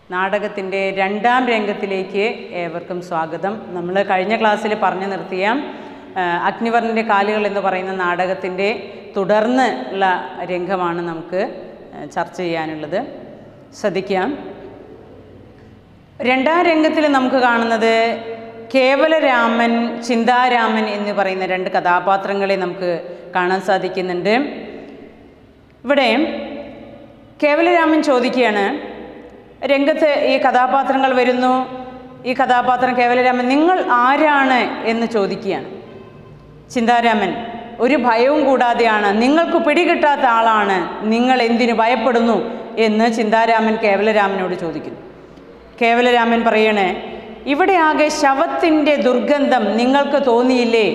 നാടകത്തിൻ്റെ രണ്ടാം രംഗത്തിലേക്ക് ഏവർക്കും സ്വാഗതം നമ്മൾ കഴിഞ്ഞ ക്ലാസ്സിൽ പറഞ്ഞു നിർത്തിയ ആ, അഗ്നിവർണ്ണൻ്റെ കാലുകൾ എന്ന് പറയുന്ന നാടകത്തിൻ്റെ തുടർന്ന് ഉള്ള രംഗമാണ് നമുക്ക് ആ, ചർച്ച ചെയ്യാനുള്ളത് ശ്രദ്ധിക്കാം രണ്ടാം രംഗത്തിൽ നമുക്ക് കാണുന്നത് കേവലരാമൻ ചിന്താരാമൻ എന്ന് പറയുന്ന രണ്ട് കഥാപാത്രങ്ങളെ നമുക്ക് കാണാൻ സാധിക്കുന്നുണ്ട് ഇവിടെ കേവലരാമൻ ചോദിക്കുകയാണ് രംഗത്ത് ഈ കഥാപാത്രങ്ങൾ വരുന്നു ഈ കഥാപാത്രം കേവലരാമൻ നിങ്ങൾ ആരാണ് എന്ന് ചോദിക്കുകയാണ് ചിന്താരാമൻ ഒരു ഭയവും കൂടാതെയാണ് നിങ്ങൾക്ക് പിടികിട്ടാത്ത ആളാണ് നിങ്ങൾ എന്തിനു ഭയപ്പെടുന്നു എന്ന് ചിന്താരാമൻ കേവലരാമനോട് ചോദിക്കുന്നു കേവലരാമൻ പറയണേ ഇവിടെ ആകെ ശവത്തിൻ്റെ ദുർഗന്ധം നിങ്ങൾക്ക് തോന്നിയില്ലേ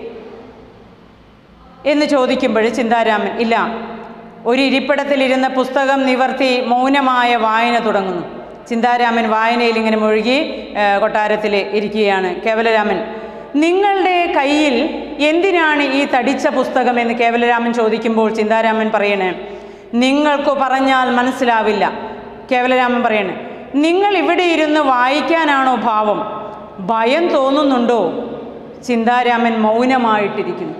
എന്ന് ചോദിക്കുമ്പോൾ ചിന്താരാമൻ ഇല്ല ഒരു ഇരിപ്പിടത്തിലിരുന്ന പുസ്തകം നിവർത്തി മൗനമായ വായന തുടങ്ങുന്നു ചിന്താരാമൻ വായനയിൽ ഇങ്ങനെ മുഴുകി ആ, കൊട്ടാരത്തിൽ ഇരിക്കുകയാണ് കേവലരാമൻ നിങ്ങളുടെ കയ്യിൽ എന്തിനാണ് ഈ തടിച്ച പുസ്തകം എന്ന് കേവലരാമൻ ചോദിക്കുമ്പോൾ ചിന്താരാമൻ പറയണേ നിങ്ങൾക്ക് പറഞ്ഞാൽ മനസ്സിലാവില്ല കേവലരാമൻ പറയണേ നിങ്ങൾ ഇവിടെ ഇരുന്ന് വായിക്കാനാണോ ഭാവം ഭയം തോന്നുന്നുണ്ടോ ചിന്താരാമൻ മൗനമായിട്ടിരിക്കുന്നു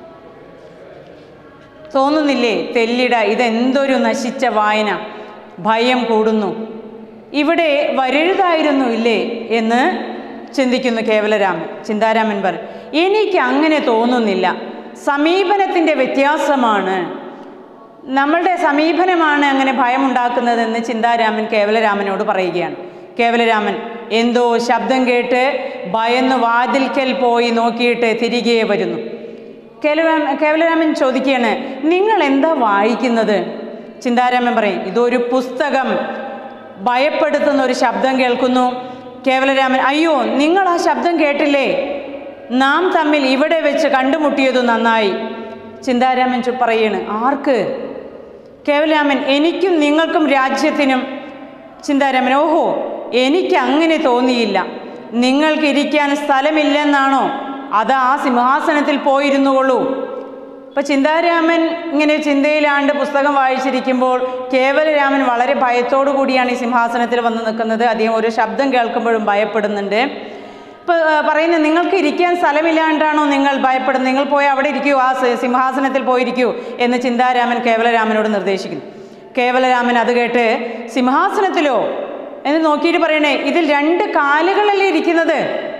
തോന്നുന്നില്ലേ തെല്ലിട ഇതെന്തൊരു നശിച്ച വായന ഭയം കൂടുന്നു ഇവിടെ വരരുതായിരുന്നു ഇല്ലേ എന്ന് ചിന്തിക്കുന്നു കേവലരാമൻ ചിന്താരാമൻ പറ എനിക്ക് അങ്ങനെ തോന്നുന്നില്ല സമീപനത്തിൻ്റെ വ്യത്യാസമാണ് നമ്മളുടെ സമീപനമാണ് അങ്ങനെ ഭയമുണ്ടാക്കുന്നതെന്ന് ചിന്താരാമൻ കേവലരാമനോട് പറയുകയാണ് കേവലരാമൻ എന്തോ ശബ്ദം കേട്ട് ഭയന്ന് വാതിൽക്കൽ പോയി നോക്കിയിട്ട് തിരികെ വരുന്നു കേവലരാമൻ കേവലരാമൻ ചോദിക്കുകയാണ് നിങ്ങൾ എന്താ വായിക്കുന്നത് ചിന്താരാമൻ പറയും ഇതൊരു പുസ്തകം ഭയപ്പെടുത്തുന്ന ഒരു ശബ്ദം കേൾക്കുന്നു കേവലരാമൻ അയ്യോ നിങ്ങൾ ആ ശബ്ദം കേട്ടില്ലേ നാം തമ്മിൽ ഇവിടെ വെച്ച് കണ്ടുമുട്ടിയത് നന്നായി ചിന്താരാമൻ ചു പറയാണ് ആർക്ക് കേവലരാമൻ എനിക്കും നിങ്ങൾക്കും രാജ്യത്തിനും ചിന്താരാമൻ ഓഹോ എനിക്ക് അങ്ങനെ തോന്നിയില്ല നിങ്ങൾക്ക് ഇരിക്കാൻ സ്ഥലമില്ലെന്നാണോ അത് ആ സിംഹാസനത്തിൽ പോയിരുന്നുകൊള്ളൂ ഇപ്പം ചിന്താരാമൻ ഇങ്ങനെ ചിന്തയിലാണ്ട് പുസ്തകം വായിച്ചിരിക്കുമ്പോൾ കേവലരാമൻ വളരെ ഭയത്തോടു കൂടിയാണ് ഈ സിംഹാസനത്തിൽ വന്ന് നിൽക്കുന്നത് അദ്ദേഹം ഒരു ശബ്ദം കേൾക്കുമ്പോഴും ഭയപ്പെടുന്നുണ്ട് ഇപ്പോൾ പറയുന്നത് നിങ്ങൾക്ക് ഇരിക്കാൻ സ്ഥലമില്ലാണ്ടാണോ നിങ്ങൾ ഭയപ്പെടുന്നത് നിങ്ങൾ പോയി അവിടെ ഇരിക്കൂ ആ സി- സിംഹാസനത്തിൽ പോയിരിക്കൂ എന്ന് ചിന്താരാമൻ കേവലരാമനോട് നിർദ്ദേശിക്കുന്നു കേവലരാമൻ അത് കേട്ട് സിംഹാസനത്തിലോ എന്ന് നോക്കിയിട്ട് പറയണേ ഇതിൽ രണ്ട് കാലുകളല്ലേ ഇരിക്കുന്നത്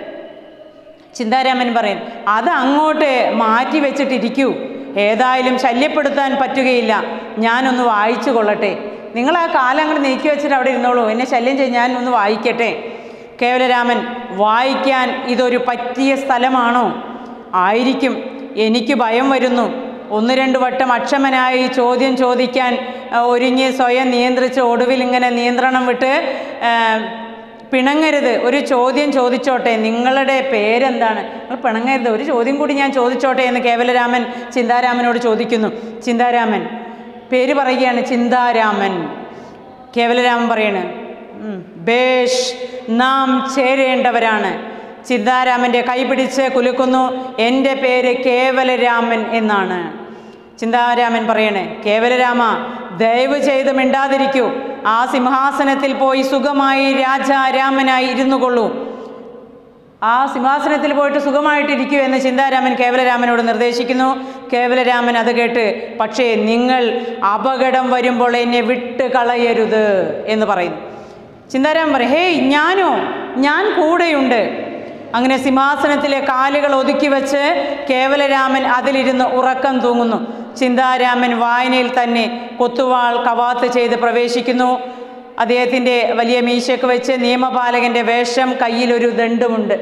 ചിന്താരാമൻ പറയും അത് അങ്ങോട്ട് മാറ്റി വെച്ചിട്ടിരിക്കൂ ഏതായാലും ശല്യപ്പെടുത്താൻ പറ്റുകയില്ല ഞാനൊന്ന് വായിച്ചു കൊള്ളട്ടെ നിങ്ങൾ ആ കാലം അങ്ങോട്ട് നീക്കി വെച്ചിട്ട് അവിടെ ഇരുന്നോളൂ എന്നെ ശല്യം ചെയ്ത് ഞാൻ ഒന്ന് വായിക്കട്ടെ കേവലരാമൻ വായിക്കാൻ ഇതൊരു പറ്റിയ സ്ഥലമാണോ ആയിരിക്കും എനിക്ക് ഭയം വരുന്നു ഒന്ന് രണ്ട് വട്ടം അക്ഷമനായി ചോദ്യം ചോദിക്കാൻ ആ, ഒരുങ്ങി സ്വയം നിയന്ത്രിച്ച് ഒടുവിൽ ഇങ്ങനെ നിയന്ത്രണം വിട്ട് ആ, പിണങ്ങരുത് ഒരു ചോദ്യം ചോദിച്ചോട്ടെ നിങ്ങളുടെ പേരെന്താണ് നിങ്ങൾ പിണങ്ങരുത് ഒരു ചോദ്യം കൂടി ഞാൻ ചോദിച്ചോട്ടെ എന്ന് കേവലരാമൻ ചിന്താരാമനോട് ചോദിക്കുന്നു ചിന്താരാമൻ പേര് പറയുകയാണ് ചിന്താരാമൻ കേവലരാമൻ പറയണ് "ഉം, ബേഷ് നാം ചേരേണ്ടവരാണ് ചിന്താരാമൻ്റെ കൈ പിടിച്ച് കുലുക്കുന്നു എൻ്റെ പേര് കേവലരാമൻ എന്നാണ് ചിന്താരാമൻ പറയണേ കേവലരാമ ദയവ് ചെയ്ത് മിണ്ടാതിരിക്കൂ ആ സിംഹാസനത്തിൽ പോയി സുഖമായി രാജാരാമനായി ഇരുന്നു കൊള്ളൂ ആ സിംഹാസനത്തിൽ പോയിട്ട് സുഖമായിട്ടിരിക്കൂ എന്ന് ചിന്താരാമൻ കേവലരാമനോട് നിർദ്ദേശിക്കുന്നു കേവലരാമൻ അത് കേട്ട് പക്ഷേ നിങ്ങൾ അപകടം വരുമ്പോൾ എന്നെ വിട്ട് കളയരുത് എന്ന് പറയുന്നു ചിന്താരാമൻ പറയും ഹേയ് ഞാനോ ഞാൻ കൂടെയുണ്ട് അങ്ങനെ സിംഹാസനത്തിലെ കാലുകൾ ഒതുക്കി വെച്ച് കേവലരാമൻ അതിലിരുന്ന് ഉറക്കം തൂങ്ങുന്നു ചിന്താരാമൻ വായനയിൽ തന്നെ കൊത്തുവാൾ കവാത്ത് ചെയ്ത് പ്രവേശിക്കുന്നു അദ്ദേഹത്തിൻ്റെ വലിയ മീശയ്ക്ക് വെച്ച് നിയമപാലകൻ്റെ വേഷം കയ്യിലൊരു ദണ്ടുമുണ്ട്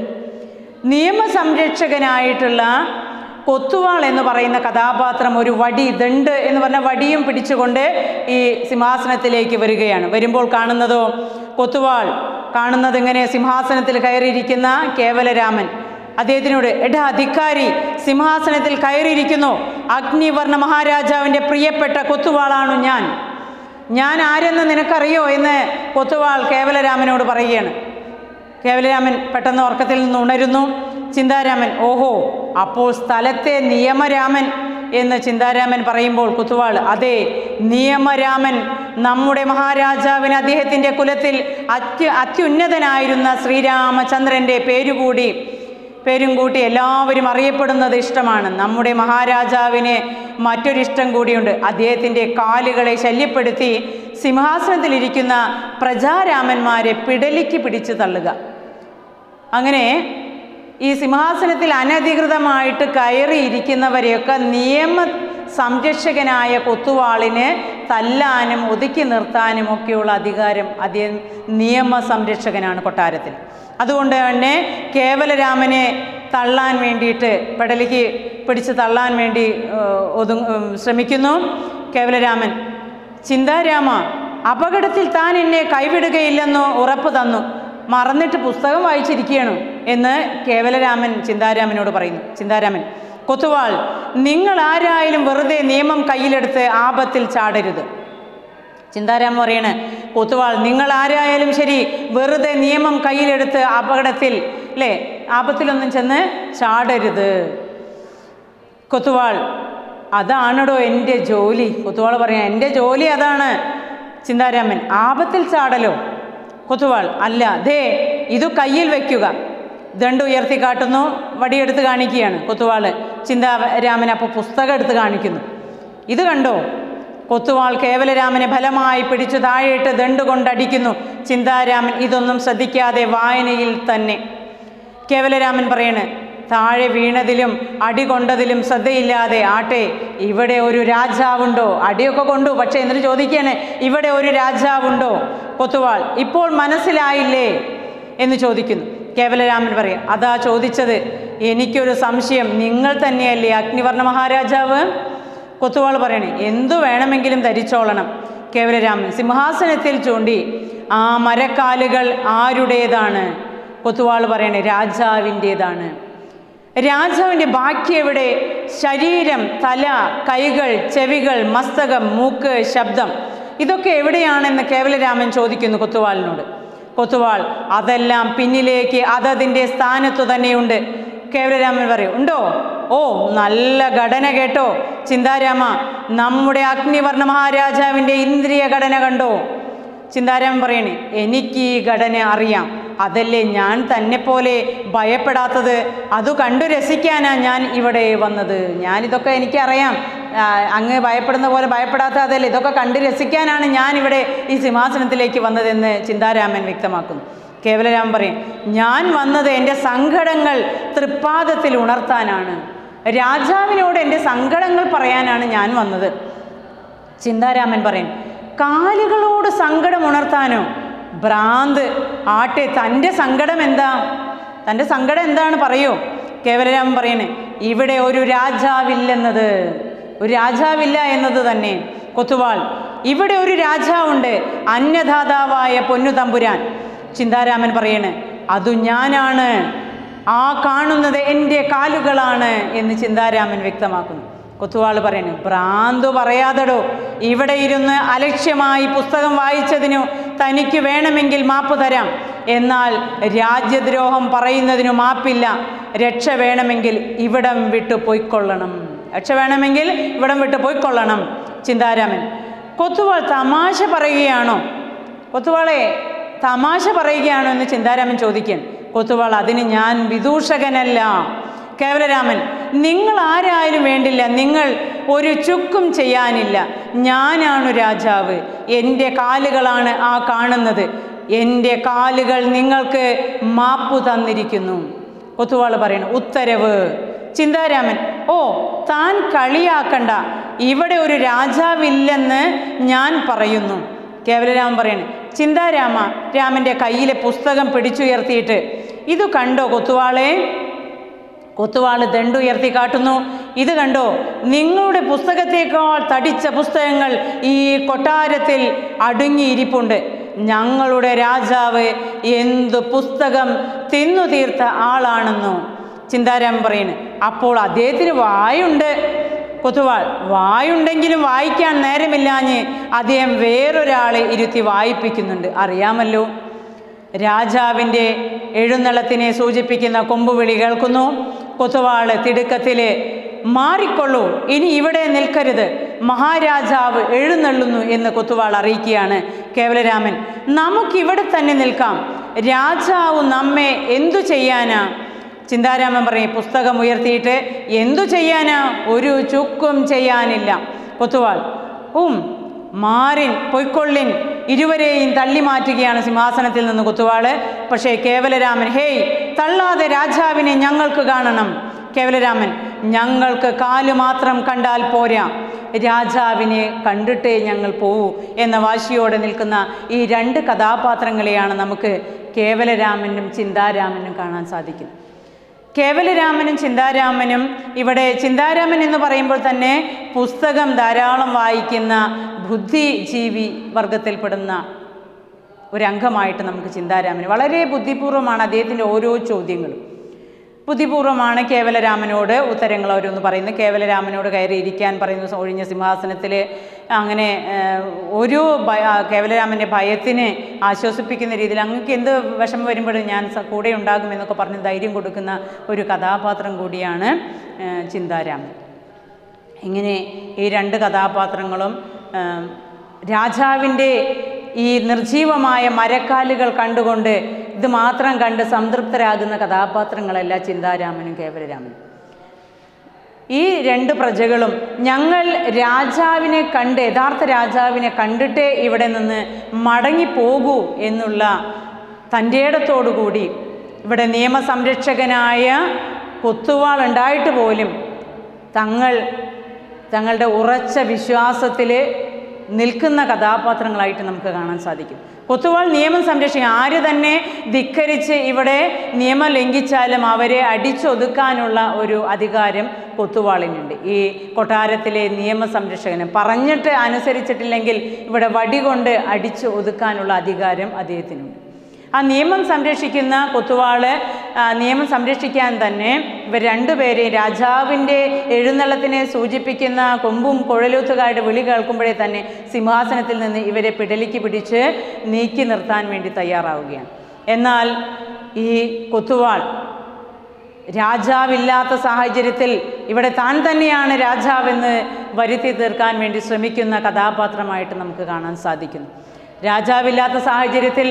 നിയമസംരക്ഷകനായിട്ടുള്ള കൊത്തുവാൾ എന്ന് പറയുന്ന കഥാപാത്രം ഒരു വടി ദണ്ട് എന്ന് പറഞ്ഞ വടിയും പിടിച്ചുകൊണ്ട് ഈ സിംഹാസനത്തിലേക്ക് വരികയാണ് വരുമ്പോൾ കാണുന്നതോ കൊത്തുവാൾ കാണുന്നത് ഇങ്ങനെ സിംഹാസനത്തിൽ കയറിയിരിക്കുന്ന കേവലരാമൻ അദ്ദേഹത്തിനോട് എടാ അധികാരി സിംഹാസനത്തിൽ കയറിയിരിക്കുന്നു അഗ്നിവർണ്ണ മഹാരാജാവിൻ്റെ പ്രിയപ്പെട്ട കൊത്തുവാളാണു ഞാൻ ഞാൻ ആരെന്ന് നിനക്കറിയോ എന്ന് കൊത്തുവാൾ കേവലരാമനോട് പറയുകയാണ് കേവലരാമൻ പെട്ടെന്ന് ഉറക്കത്തിൽ നിന്ന് ഉണരുന്നു ചിന്താരാമൻ ഓഹോ അപ്പോൾ സ്ഥലത്തെ നിയമരാമൻ എന്ന് ചിന്താരാമൻ പറയുമ്പോൾ കുത്തുവാൾ അതെ നിയമരാമൻ നമ്മുടെ മഹാരാജാവിന് അദ്ദേഹത്തിൻ്റെ കുലത്തിൽ അത്യ അത്യുന്നതനായിരുന്ന ശ്രീരാമചന്ദ്രൻ്റെ പേരുകൂടി പേരും കൂട്ടി എല്ലാവരും അറിയപ്പെടുന്നത് ഇഷ്ടമാണ് നമ്മുടെ മഹാരാജാവിന് മറ്റൊരിഷ്ടം കൂടിയുണ്ട് അദ്ദേഹത്തിൻ്റെ കാലുകളെ ശല്യപ്പെടുത്തി സിംഹാസനത്തിലിരിക്കുന്ന പ്രജാരാമന്മാരെ പിടലിക്ക് പിടിച്ചു തള്ളുക അങ്ങനെ ഈ സിംഹാസനത്തിൽ അനധികൃതമായിട്ട് കയറിയിരിക്കുന്നവരെയൊക്കെ നിയമ സംരക്ഷകനായ കൊത്തുവാളിന് തല്ലാനും ഒതുക്കി നിർത്താനും ഒക്കെയുള്ള അധികാരം അദ്ദേഹം നിയമ സംരക്ഷകനാണ് കൊട്ടാരത്തിൽ അതുകൊണ്ട് തന്നെ കേവലരാമനെ തള്ളാൻ വേണ്ടിയിട്ട് പെടലിക്ക് പിടിച്ച് തള്ളാൻ വേണ്ടി ഏഹ്, ഒതു ഉം, ശ്രമിക്കുന്നു കേവലരാമൻ ചിന്താരാമ അപകടത്തിൽ താൻ എന്നെ കൈവിടുകയില്ലെന്ന് ഉറപ്പ് തന്നു മറന്നിട്ട് പുസ്തകം വായിച്ചിരിക്കുകയാണ് എന്ന് കേവലരാമൻ ചിന്താരാമനോട് പറയുന്നു ചിന്താരാമൻ കൊത്തുവാൾ നിങ്ങൾ ആരായാലും വെറുതെ നിയമം കയ്യിലെടുത്ത് ആപത്തിൽ ചാടരുത് ചിന്താരാമൻ പറയണ് കൊത്തുവാൾ നിങ്ങൾ ആരായാലും ശരി വെറുതെ നിയമം കയ്യിലെടുത്ത് അപകടത്തിൽ അല്ലേ ആപത്തിലൊന്നും ചെന്ന് ചാടരുത് കൊത്തുവാൾ അതാണടോ എൻ്റെ ജോലി കൊത്തുവാൾ പറയാം എൻ്റെ ജോലി അതാണ് ചിന്താരാമൻ ആപത്തിൽ ചാടലോ കൊത്തുവാൾ അല്ല ദേ ഇത് കയ്യിൽ വയ്ക്കുക ദണ്ട് ഉയർത്തി കാട്ടുന്നു വടിയെടുത്ത് കാണിക്കുകയാണ് കൊത്തുവാൾ ചിന്താരാമൻ അപ്പോൾ പുസ്തകം എടുത്ത് കാണിക്കുന്നു ഇത് കണ്ടോ കൊത്തുവാൾ കേവലരാമനെ ഫലമായി പിടിച്ചു താഴെയിട്ട് ദണ്ട് കൊണ്ടടിക്കുന്നു ചിന്താരാമൻ ഇതൊന്നും ശ്രദ്ധിക്കാതെ വായനയിൽ തന്നെ കേവലരാമൻ പറയണ് താഴെ വീണതിലും അടി കൊണ്ടതിലും ശ്രദ്ധയില്ലാതെ ആട്ടെ ഇവിടെ ഒരു രാജാവുണ്ടോ അടിയൊക്കെ കൊണ്ടു പക്ഷേ എന്നിട്ട് ചോദിക്കുകയാണ് ഇവിടെ ഒരു രാജാവുണ്ടോ കൊത്തുവാൾ ഇപ്പോൾ മനസ്സിലായില്ലേ എന്ന് ചോദിക്കുന്നു കേവലരാമൻ പറയാം അതാ ചോദിച്ചത് എനിക്കൊരു സംശയം നിങ്ങൾ തന്നെയല്ലേ അഗ്നിവർണ്ണ മഹാരാജാവ് കൊത്തുവാൾ പറയണേ എന്തു വേണമെങ്കിലും ധരിച്ചോളണം കേവലരാമൻ സിംഹാസനത്തിൽ ചൂണ്ടി ആ മരക്കാലുകൾ ആരുടേതാണ് കൊത്തുവാൾ പറയണേ രാജാവിൻ്റേതാണ് രാജാവിൻ്റെ ബാക്കി എവിടെ ശരീരം തല കൈകൾ ചെവികൾ മസ്തകം മൂക്ക് ശബ്ദം ഇതൊക്കെ എവിടെയാണെന്ന് കേവലരാമൻ ചോദിക്കുന്നു കൊത്തുവാളിനോട് കൊത്തുവാൾ അതെല്ലാം പിന്നിലേക്ക് അതതിൻ്റെ സ്ഥാനത്തു തന്നെയുണ്ട് കേവലരാമൻ പറയും ഉണ്ടോ ഓ നല്ല ഘടന കേട്ടോ ചിന്താരാമ നമ്മുടെ അഗ്നിവർണ്ണ മഹാരാജാവിൻ്റെ ഇന്ദ്രിയ ഘടന കണ്ടോ ചിന്താരാമൻ പറയണേ എനിക്ക് ഈ ഘടന അറിയാം അതല്ലേ ഞാൻ തന്നെ പോലെ ഭയപ്പെടാത്തത് അത് കണ്ടു രസിക്കാനാ ഞാൻ ഇവിടെ വന്നത് ഞാനിതൊക്കെ എനിക്കറിയാം ആ, അങ്ങ് ഭയപ്പെടുന്ന പോലെ ഭയപ്പെടാത്ത അതല്ലേ ഇതൊക്കെ കണ്ടു രസിക്കാനാണ് ഞാൻ ഇവിടെ ഈ സിംഹാസനത്തിലേക്ക് വന്നതെന്ന് ചിന്താരാമൻ വ്യക്തമാക്കുന്നു കേവലരാമൻ പറയും ഞാൻ വന്നത് എൻ്റെ സങ്കടങ്ങൾ തൃപ്പാദത്തിൽ ഉണർത്താനാണ് രാജാവിനോട് എൻ്റെ സങ്കടങ്ങൾ പറയാനാണ് ഞാൻ വന്നത് ചിന്താരാമൻ പറയും കാലുകളോട് സങ്കടം ഉണർത്താനോ ഭ്രാന്ത് ആട്ടെ തൻ്റെ സങ്കടം എന്താ തൻ്റെ സങ്കടം എന്താണ് പറയൂ കേവലരാമൻ പറയണേ ഇവിടെ ഒരു രാജാവില്ലെന്നത് ഒരു രാജാവില്ല എന്നത് തന്നെ കൊത്തുവാൾ ഇവിടെ ഒരു രാജാവുണ്ട് അന്യദാതാവായ പൊന്നു തമ്പുരാൻ ചിന്താരാമൻ പറയണ് അതു ഞാനാണ് ആ കാണുന്നത് എൻ്റെ കാലുകളാണ് എന്ന് ചിന്താരാമൻ വ്യക്തമാക്കുന്നു കൊത്തുവാൾ പറയുന്നു ഭ്രാന്തു പറയാതടോ ഇവിടെ ഇരുന്ന് അലക്ഷ്യമായി പുസ്തകം വായിച്ചതിനു തനിക്ക് വേണമെങ്കിൽ മാപ്പ് തരാം എന്നാൽ രാജ്യദ്രോഹം പറയുന്നതിനു മാപ്പില്ല രക്ഷ വേണമെങ്കിൽ ഇവിടം വിട്ടു പോയിക്കൊള്ളണം രക്ഷ വേണമെങ്കിൽ ഇവിടം വിട്ടു പോയിക്കൊള്ളണം ചിന്താരാമൻ കൊത്തുവാൾ തമാശ പറയുകയാണോ കൊത്തുവാളെ തമാശ പറയുകയാണോ എന്ന് ചിന്താരാമൻ ചോദിക്കാൻ കൊത്തുവാൾ അതിന് ഞാൻ വിദൂഷകനല്ല കേവലരാമൻ നിങ്ങൾ ആരായാലും വേണ്ടില്ല നിങ്ങൾ ഒരു ചുക്കും ചെയ്യാനില്ല ഞാനാണ് രാജാവ് എൻ്റെ കാലുകളാണ് ആ കാണുന്നത് എൻ്റെ കാലുകൾ നിങ്ങൾക്ക് മാപ്പു തന്നിരിക്കുന്നു കൊത്തുവാൾ പറയണു ഉത്തരവ് ചിന്താരാമൻ ഓ താൻ കളിയാക്കണ്ട ഇവിടെ ഒരു രാജാവില്ലെന്ന് ഞാൻ പറയുന്നു കേവലരാമൻ പറയണു ചിന്താരാമ രാമൻ്റെ കയ്യിലെ പുസ്തകം പിടിച്ചുയർത്തിയിട്ട് ഇത് കണ്ടോ കൊത്തുവാളെ കൊത്തുവാള് ദണ്ടുയർത്തി കാട്ടുന്നു ഇത് കണ്ടോ നിങ്ങളുടെ പുസ്തകത്തേക്കാൾ തടിച്ച പുസ്തകങ്ങൾ ഈ കൊട്ടാരത്തിൽ അടുങ്ങിയിരിപ്പുണ്ട് ഞങ്ങളുടെ രാജാവ് എന്തു പുസ്തകം തിന്നു തീർത്ത ആളാണെന്നോ ചിന്താരാമൻ പറയുന്നു അപ്പോൾ അദ്ദേഹത്തിന് വായുണ്ട് കൊത്തുവാൾ വായുണ്ടെങ്കിലും വായിക്കാൻ നേരമില്ലാഞ്ഞ് അദ്ദേഹം വേറൊരാളെ ഇരുത്തി വായിപ്പിക്കുന്നുണ്ട് അറിയാമല്ലോ രാജാവിൻ്റെ എഴുന്നള്ളത്തിനെ സൂചിപ്പിക്കുന്ന കൊമ്പുവിളി കേൾക്കുന്നു കൊത്തുവാള് തിടുക്കത്തിൽ മാറിക്കൊള്ളൂ ഇനി ഇവിടെ നിൽക്കരുത് മഹാരാജാവ് എഴുന്നള്ളുന്നു എന്ന് കൊത്തുവാൾ അറിയിക്കുകയാണ് കേവലരാമൻ നമുക്കിവിടെ തന്നെ നിൽക്കാം രാജാവ് നമ്മെ എന്തു ചെയ്യാനാ ചിന്താരാമൻ പറയും പുസ്തകം ഉയർത്തിയിട്ട് എന്തു ചെയ്യാനാ ഒരു ചുക്കും ചെയ്യാനില്ല കൊത്തുവാൾ ഉം മാറിൻ പൊയ്ക്കൊള്ളിൻ ഇരുവരെയും തള്ളി മാറ്റുകയാണ് സിംഹാസനത്തിൽ നിന്ന് കുത്തുവാള് പക്ഷേ കേവലരാമൻ ഹേയ് തള്ളാതെ രാജാവിനെ ഞങ്ങൾക്ക് കാണണം കേവലരാമൻ ഞങ്ങൾക്ക് കാല് മാത്രം കണ്ടാൽ പോരാ രാജാവിനെ കണ്ടിട്ടേ ഞങ്ങൾ പോവൂ എന്ന വാശിയോടെ നിൽക്കുന്ന ഈ രണ്ട് കഥാപാത്രങ്ങളെയാണ് നമുക്ക് കേവലരാമനും ചിന്താരാമനും കാണാൻ സാധിക്കുന്നത് കേവലരാമനും ചിന്താരാമനും ഇവിടെ ചിന്താരാമൻ എന്ന് പറയുമ്പോൾ തന്നെ പുസ്തകം ധാരാളം വായിക്കുന്ന ബുദ്ധിജീവി വർഗത്തിൽപ്പെടുന്ന ഒരംഗമായിട്ട് നമുക്ക് ചിന്താരാമൻ വളരെ ബുദ്ധിപൂർവ്വമാണ് അദ്ദേഹത്തിൻ്റെ ഓരോ ചോദ്യങ്ങളും ബുദ്ധിപൂർവ്വമാണ് കേവലരാമനോട് ഉത്തരങ്ങൾ ഓരോന്ന് പറയുന്നത് കേവലരാമനോട് കയറി ഇരിക്കാൻ പറയുന്നു ഒഴിഞ്ഞ സിംഹാസനത്തിൽ അങ്ങനെ ഏഹ്, ഒരു ഭയ കേവലരാമൻ്റെ ഭയത്തിന് ആശ്വസിപ്പിക്കുന്ന രീതിയിൽ അങ്ങക്ക് എന്ത് വിഷമം വരുമ്പോഴും ഞാൻ സ- കൂടെ ഉണ്ടാകുമെന്നൊക്കെ പറഞ്ഞ് ധൈര്യം കൊടുക്കുന്ന ഒരു കഥാപാത്രം കൂടിയാണ് ഏഹ്, ചിന്താരാമൻ ഇങ്ങനെ ഈ രണ്ട് കഥാപാത്രങ്ങളും ആം, രാജാവിൻ്റെ ഈ നിർജീവമായ മരക്കാലുകൾ കണ്ടുകൊണ്ട് ഇത് മാത്രം കണ്ട് സംതൃപ്തരാകുന്ന കഥാപാത്രങ്ങളല്ല ചിന്താരാമനും കേവലരാമനും ഈ രണ്ട് പ്രജകളും ഞങ്ങൾ രാജാവിനെ കണ്ട് യഥാർത്ഥ രാജാവിനെ കണ്ടിട്ടേ ഇവിടെ നിന്ന് മടങ്ങിപ്പോകൂ എന്നുള്ള തൻ്റേടത്തോടുകൂടി ഇവിടെ നിയമസംരക്ഷകനായ കൊത്തുവാൾ ഉണ്ടായിട്ട് പോലും തങ്ങൾ തങ്ങളുടെ ഉറച്ച വിശ്വാസത്തിൽ നിൽക്കുന്ന കഥാപാത്രങ്ങളായിട്ട് നമുക്ക് കാണാൻ സാധിക്കും കൊത്തുവാൾ നിയമം സംരക്ഷിക്കും ആര് തന്നെ ധിക്കരിച്ച് ഇവിടെ നിയമം ലംഘിച്ചാലും അവരെ അടിച്ചൊതുക്കാനുള്ള ഒരു അധികാരം കൊത്തുവാളിനുണ്ട് ഈ കൊട്ടാരത്തിലെ നിയമ സംരക്ഷകന് പറഞ്ഞിട്ട് അനുസരിച്ചിട്ടില്ലെങ്കിൽ ഇവിടെ വടി കൊണ്ട് അടിച്ച് ഒതുക്കാനുള്ള അധികാരം അദ്ദേഹത്തിനുണ്ട് ആ നിയമം സംരക്ഷിക്കുന്ന കൊത്തുവാള് ആ, നിയമം സംരക്ഷിക്കാൻ തന്നെ ഇവർ രണ്ടുപേരെ രാജാവിൻ്റെ എഴുന്നള്ളത്തിനെ സൂചിപ്പിക്കുന്ന കൊമ്പും കുഴലൂത്തുകാരുടെ വിളി കേൾക്കുമ്പോഴേ തന്നെ സിംഹാസനത്തിൽ നിന്ന് ഇവരെ പിടലിക്ക് പിടിച്ച് നീക്കി നിർത്താൻ വേണ്ടി തയ്യാറാവുകയാണ് എന്നാൽ ഈ കൊത്തുവാൾ രാജാവില്ലാത്ത സാഹചര്യത്തിൽ ഇവിടെ താൻ തന്നെയാണ് രാജാവെന്ന് വരുത്തി തീർക്കാൻ വേണ്ടി ശ്രമിക്കുന്ന കഥാപാത്രമായിട്ട് നമുക്ക് കാണാൻ സാധിക്കുന്നു രാജാവില്ലാത്ത സാഹചര്യത്തിൽ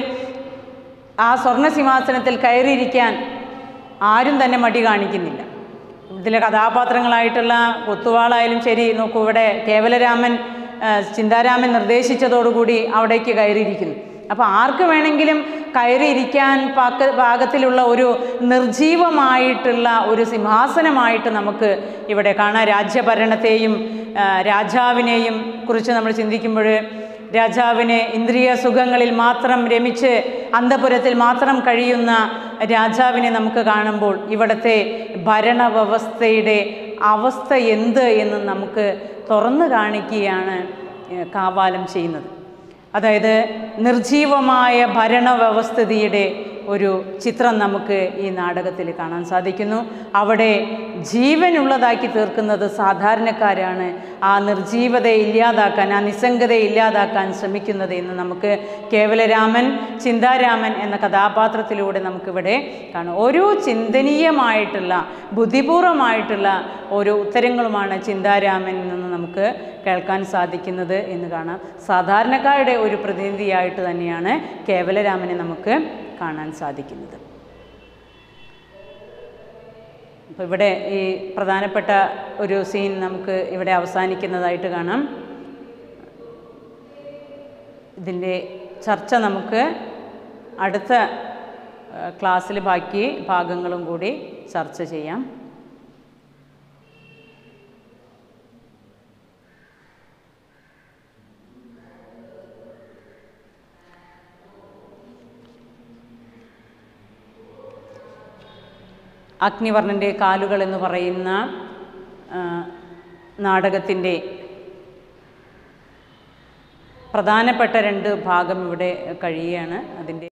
ആ സ്വർണ്ണ സിംഹാസനത്തിൽ കയറിയിരിക്കാൻ ആരും തന്നെ മടി കാണിക്കുന്നില്ല ഇതിലെ കഥാപാത്രങ്ങളായിട്ടുള്ള കൊത്തുവാളായാലും ശരി നോക്കൂ ഇവിടെ കേവലരാമൻ ആ, ചിന്താരാമൻ നിർദ്ദേശിച്ചതോടുകൂടി അവിടേക്ക് കയറിയിരിക്കുന്നു അപ്പോൾ ആർക്ക് വേണമെങ്കിലും കയറിയിരിക്കാൻ പാക പാകത്തിലുള്ള ഒരു നിർജീവമായിട്ടുള്ള ഒരു സിംഹാസനമായിട്ട് നമുക്ക് ഇവിടെ കാണാം രാജ്യഭരണത്തെയും ആ, രാജാവിനെയും കുറിച്ച് നമ്മൾ ചിന്തിക്കുമ്പോൾ രാജാവിന് ഇന്ദ്രിയ സുഖങ്ങളിൽ മാത്രം രമിച്ച് അന്തപുരത്തിൽ മാത്രം കഴിയുന്ന രാജാവിനെ നമുക്ക് കാണുമ്പോൾ ഇവിടുത്തെ ഭരണവ്യവസ്ഥയുടെ അവസ്ഥ എന്ത് എന്ന് നമുക്ക് തുറന്നു കാണിക്കുകയാണ് ഏഹ്, കാവാലം ചെയ്യുന്നത് അതായത് നിർജീവമായ ഭരണവ്യവസ്ഥിതിയുടെ ഒരു ചിത്രം നമുക്ക് ഈ നാടകത്തിൽ കാണാൻ സാധിക്കുന്നു അവിടെ ജീവനുള്ളതാക്കി തീർക്കുന്നത് സാധാരണക്കാരാണ് ആ നിർജീവതയെ ഇല്ലാതാക്കാൻ ആ നിസ്സംഗതയെ ഇല്ലാതാക്കാൻ ശ്രമിക്കുന്നത് എന്ന് നമുക്ക് കേവലരാമൻ ചിന്താരാമൻ എന്ന കഥാപാത്രത്തിലൂടെ നമുക്കിവിടെ കാണാം ഓരോ ചിന്തനീയമായിട്ടുള്ള ബുദ്ധിപൂർവമായിട്ടുള്ള ഓരോ ഉത്തരങ്ങളുമാണ് ചിന്താരാമനിൽ നിന്ന് നമുക്ക് കേൾക്കാൻ സാധിക്കുന്നത് എന്ന് കാണാം സാധാരണക്കാരുടെ ഒരു പ്രതിനിധിയായിട്ട് തന്നെയാണ് കേവലരാമനെ നമുക്ക് കാണാൻ സാധിക്കുന്നത് അപ്പോൾ ഇവിടെ ഈ പ്രധാനപ്പെട്ട ഒരു സീൻ നമുക്ക് ഇവിടെ അവസാനിക്കുന്നതായിട്ട് കാണാം ഇതിൻ്റെ ചർച്ച നമുക്ക് അടുത്ത ക്ലാസ്സിൽ ബാക്കി ഭാഗങ്ങളും കൂടി ചർച്ച ചെയ്യാം അഗ്നിവർണ്ണൻ്റെ കാലുകൾ എന്ന് പറയുന്ന നാടകത്തിൻ്റെ പ്രധാനപ്പെട്ട രണ്ട് ഭാഗം ഇവിടെ കഴിയുകയാണ് അതിൻ്റെ